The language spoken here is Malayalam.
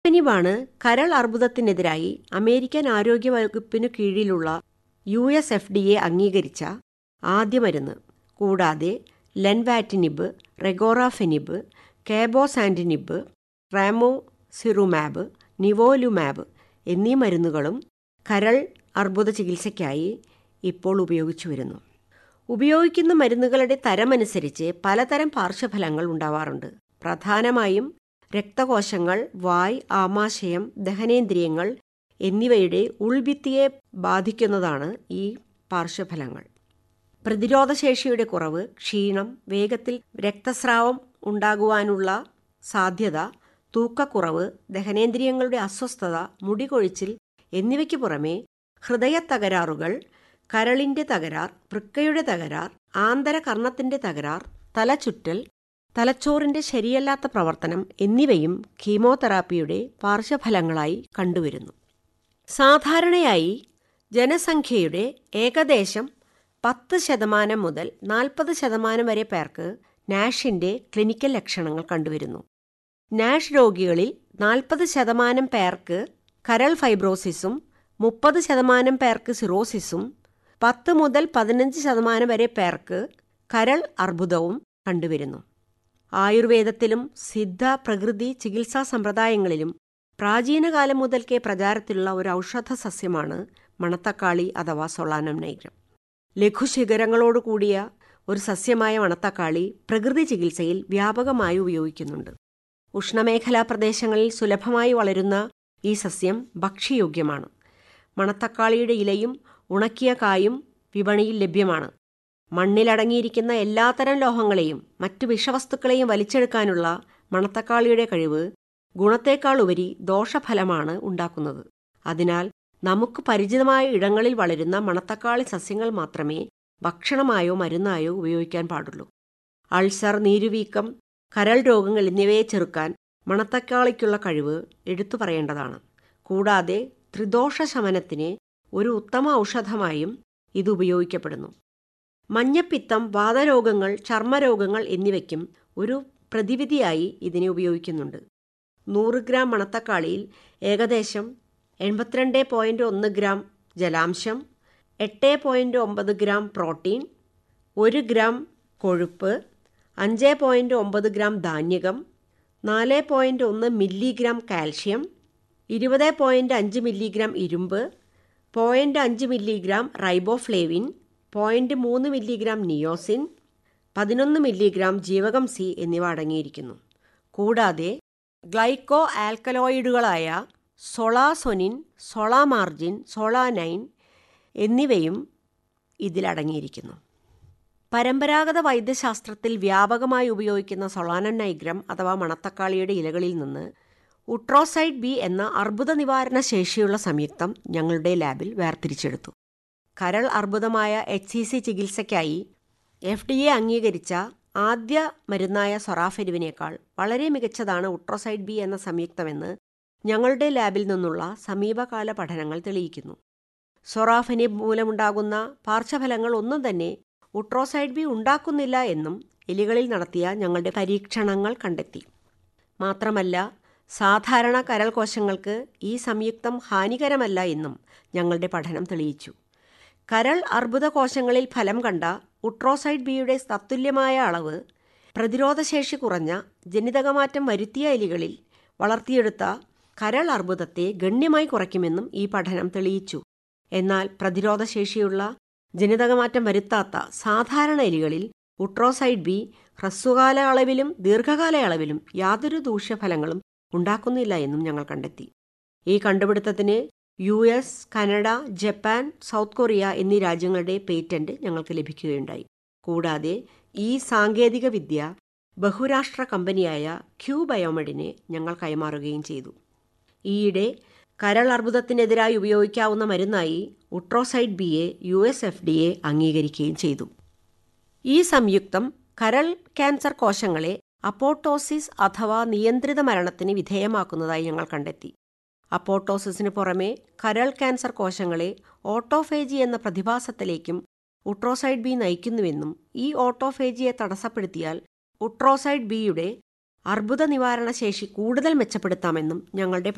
സൊറാഫെനിബാണ് കരൾ അർബുദത്തിനെതിരായി അമേരിക്കൻ ആരോഗ്യ വകുപ്പിനു കീഴിലുള്ള U S F D A അംഗീകരിച്ച ആദ്യ മരുന്ന് കൂടാതെ ലെൻവാറ്റിനിബ് റെഗോറാഫെനിബ് കേബോസാൻഡിനിബ് റാമോസിറുമാബ് നിവോലുമാബ് എന്നീ മരുന്നുകളും കരൾ അർബുദ ചികിത്സയ്ക്കായി ഇപ്പോൾ ഉപയോഗിച്ചു വരുന്നു ഉപയോഗിക്കുന്ന മരുന്നുകളുടെ തരമനുസരിച്ച് പലതരം പാർശ്വഫലങ്ങൾ ഉണ്ടാവാറുണ്ട് പ്രധാനമായും രക്തകോശങ്ങൾ വായ് ആമാശയം ദഹനേന്ദ്രിയങ്ങൾ എന്നിവയുടെ ഉൾഭിത്തിയെ ബാധിക്കുന്നതാണ് ഈ പാർശ്വഫലങ്ങൾ പ്രതിരോധശേഷിയുടെ കുറവ് ക്ഷീണം വേഗത്തിൽ രക്തസ്രാവം ഉണ്ടാകുവാനുള്ള സാധ്യത തൂക്കക്കുറവ് ദഹനേന്ദ്രിയങ്ങളുടെ അസ്വസ്ഥത മുടികൊഴിച്ചിൽ എന്നിവയ്ക്ക് പുറമെ ഹൃദയത്തകരാറുകൾ കരളിന്റെ തകരാർ വൃക്കയുടെ തകരാർ ആന്തരകർണത്തിന്റെ തകരാർ തലചുറ്റൽ തലച്ചോറിന്റെ ശരിയല്ലാത്ത പ്രവർത്തനം എന്നിവയും കീമോതെറാപ്പിയുടെ പാർശ്വഫലങ്ങളായി കണ്ടുവരുന്നു സാധാരണയായി ജനസംഖ്യയുടെ ഏകദേശം പത്ത് ശതമാനം മുതൽ നാൽപ്പത് ശതമാനം വരെ പേർക്ക് നാഷിന്റെ ക്ലിനിക്കൽ ലക്ഷണങ്ങൾ കണ്ടുവരുന്നു നാഷ് രോഗികളിൽ നാൽപ്പത് ശതമാനം പേർക്ക് കരൾ ഫൈബ്രോസിസും മുപ്പത് ശതമാനം പേർക്ക് സിറോസിസും പത്ത് മുതൽ പതിനഞ്ച് ശതമാനം വരെ പേർക്ക് കരൾ അർബുദവും കണ്ടുവരുന്നു ആയുർവേദത്തിലും സിദ്ധ പ്രകൃതി ചികിത്സാ സമ്പ്രദായങ്ങളിലും പ്രാചീനകാലം മുതൽക്കേ പ്രചാരത്തിലുള്ള ഒരു ഔഷധ സസ്യമാണ് മണത്തക്കാളി അഥവാ സൊളാനം നൈഗ്രം ലഘുശിഖരങ്ങളോട് കൂടിയ ഒരു സസ്യമായ മണത്തക്കാളി പ്രകൃതി ചികിത്സയിൽ വ്യാപകമായി ഉപയോഗിക്കുന്നുണ്ട് ഉഷ്ണമേഖലാ പ്രദേശങ്ങളിൽ സുലഭമായി വളരുന്ന ഈ സസ്യം ഭക്ഷ്യയോഗ്യമാണ് മണത്തക്കാളിയുടെ ഇലയും ഉണക്കിയ കായും വിപണിയിൽ ലഭ്യമാണ് മണ്ണിലടങ്ങിയിരിക്കുന്ന എല്ലാത്തരം ലോഹങ്ങളെയും മറ്റു വിഷവസ്തുക്കളെയും വലിച്ചെടുക്കാനുള്ള മണത്തക്കാളിയുടെ കഴിവ് ഗുണത്തേക്കാൾ ഉപരി ദോഷഫലമാണ് ഉണ്ടാക്കുന്നത് അതിനാൽ നമുക്ക് പരിചിതമായ ഇടങ്ങളിൽ വളരുന്ന മണത്തക്കാളി സസ്യങ്ങൾ മാത്രമേ ഭക്ഷണമായോ മരുന്നായോ ഉപയോഗിക്കാൻ പാടുള്ളൂ അൾസർ നീരുവീക്കം കരൾ രോഗങ്ങൾ എന്നിവയെ ചെറുക്കാൻ മണത്തക്കാളിക്കുള്ള കഴിവ് എടുത്തു പറയേണ്ടതാണ് കൂടാതെ ത്രിദോഷ ശമനത്തിന് ഒരു ഉത്തമ ഔഷധമായും ഇത് ഉപയോഗിക്കപ്പെടുന്നു മഞ്ഞപ്പിത്തം വാതരോഗങ്ങൾ ചർമ്മരോഗങ്ങൾ എന്നിവയ്ക്കും ഒരു പ്രതിവിധിയായി ഇതിനെ ഉപയോഗിക്കുന്നുണ്ട് നൂറ് ഗ്രാം മണത്തക്കാളിയിൽ ഏകദേശം എൺപത്തിരണ്ട് പോയിൻറ്റ് ഒന്ന് ഗ്രാം ജലാംശം എട്ട് പോയിൻറ്റ് ഒമ്പത് ഗ്രാം പ്രോട്ടീൻ ഒരു ഗ്രാം കൊഴുപ്പ് അഞ്ച് പോയിൻറ്റ് ഒമ്പത് ഗ്രാം ധാന്യകം നാല് പോയിൻറ്റ് ഒന്ന് മില്ലിഗ്രാം കാൽഷ്യം ഇരുപത് പോയിൻറ്റ് അഞ്ച് മില്ലിഗ്രാം ഇരുമ്പ് പോയിൻറ്റ് അഞ്ച് മില്ലിഗ്രാം റൈബോഫ്ലേവിൻ പോയിൻറ്റ് മൂന്ന് മില്ലിഗ്രാം നിയോസിൻ പതിനൊന്ന് മില്ലിഗ്രാം ജീവകം സി എന്നിവ അടങ്ങിയിരിക്കുന്നു കൂടാതെ ഗ്ലൈക്കോ ആൽക്കലോയിഡുകളായ സൊളാസൊനിൻ സൊളാമാർജിൻ സൊളാനൈൻ എന്നിവയും ഇതിലടങ്ങിയിരിക്കുന്നു പരമ്പരാഗത വൈദ്യശാസ്ത്രത്തിൽ വ്യാപകമായി ഉപയോഗിക്കുന്ന സൊളാനൻ നൈഗ്രം അഥവാ മണത്തക്കാളിയുടെ ഇലകളിൽ നിന്ന് ഉട്രോസൈഡ് ബി എന്ന അർബുദ നിവാരണ ശേഷിയുള്ള സംയുക്തം ഞങ്ങളുടെ ലാബിൽ വേർതിരിച്ചെടുത്തു കരൾ അർബുദമായ എച്ച് സി സി ചികിത്സയ്ക്കായി എഫ് ഡി എ അംഗീകരിച്ച ആദ്യ മരുന്നായ സൊറാഫെരുവിനേക്കാൾ വളരെ മികച്ചതാണ് ഉട്രോസൈഡ് ബി എന്ന സംയുക്തമെന്ന് ഞങ്ങളുടെ ലാബിൽ നിന്നുള്ള സമീപകാല പഠനങ്ങൾ തെളിയിക്കുന്നു സൊറാഫെനി മൂലമുണ്ടാകുന്ന പാർശ്വഫലങ്ങൾ ഒന്നും തന്നെ ഉട്രോസൈഡ് ബി ഉണ്ടാക്കുന്നില്ല എന്നും എലികളിൽ നടത്തിയ ഞങ്ങളുടെ പരീക്ഷണങ്ങൾ കണ്ടെത്തി മാത്രമല്ല സാധാരണ കരൾ കോശങ്ങൾക്ക് ഈ സംയുക്തം ഹാനികരമല്ല എന്നും ഞങ്ങളുടെ പഠനം തെളിയിച്ചു കരൾ അർബുദ കോശങ്ങളിൽ ഫലം കണ്ട ഉട്രോസൈഡ് ബിയുടെ തത്തുല്യമായ അളവ് പ്രതിരോധശേഷി കുറഞ്ഞ ജനിതകമാറ്റം വരുത്തിയ എലികളിൽ വളർത്തിയെടുത്ത കരൾ അർബുദത്തെ ഗണ്യമായി കുറയ്ക്കുമെന്നും ഈ പഠനം തെളിയിച്ചു എന്നാൽ പ്രതിരോധശേഷിയുള്ള ജനിതകമാറ്റം വരുത്താത്ത സാധാരണ എലികളിൽ ഉട്രോസൈഡ് ബി ഹ്രസ്വകാല അളവിലും ദീർഘകാല അളവിലും യാതൊരു ദൂഷ്യഫലങ്ങളും ഉണ്ടാക്കുന്നില്ല എന്നും ഞങ്ങൾ കണ്ടെത്തി ഈ കണ്ടുപിടുത്തത്തിന് U S Canada Japan South Korea എന്നീ രാജ്യങ്ങളുടെ പേറ്റന്റ് ഞങ്ങൾക്ക് ലഭിക്കുകയുണ്ടായി കൂടാതെ ഈ സാങ്കേതിക വിദ്യ ബഹുരാഷ്ട്ര കമ്പനിയായ ക്യൂ ബയോമെഡിനെ ഞങ്ങൾ കൈമാറുകയും ചെയ്തു ഈയിടെ കരൾ അർബുദത്തിനെതിരായി ഉപയോഗിക്കാവുന്ന മരുന്നായി uttroside B A U S F D A അംഗീകരിക്കുകയും ചെയ്തു ഈ സംയുക്തം കരൾ ക്യാൻസർ കോശങ്ങളെ അപ്പോട്ടോസിസ് അഥവാ നിയന്ത്രിത മരണത്തിന് വിധേയമാക്കുന്നതായി ഞങ്ങൾ കണ്ടെത്തി അപ്പോട്ടോസിസിന് പുറമെ കരൾ ക്യാൻസർ കോശങ്ങളെ ഓട്ടോഫേജി എന്ന പ്രതിഭാസത്തിലേക്കും ഉട്രോസൈഡ് ബി നയിക്കുന്നുവെന്നും ഈ ഓട്ടോഫേജിയെ തടസ്സപ്പെടുത്തിയാൽ ഉട്രോസൈഡ് ബിയുടെ അർബുദ നിവാരണ ശേഷി കൂടുതൽ മെച്ചപ്പെടുത്താമെന്നും ഞങ്ങളുടെ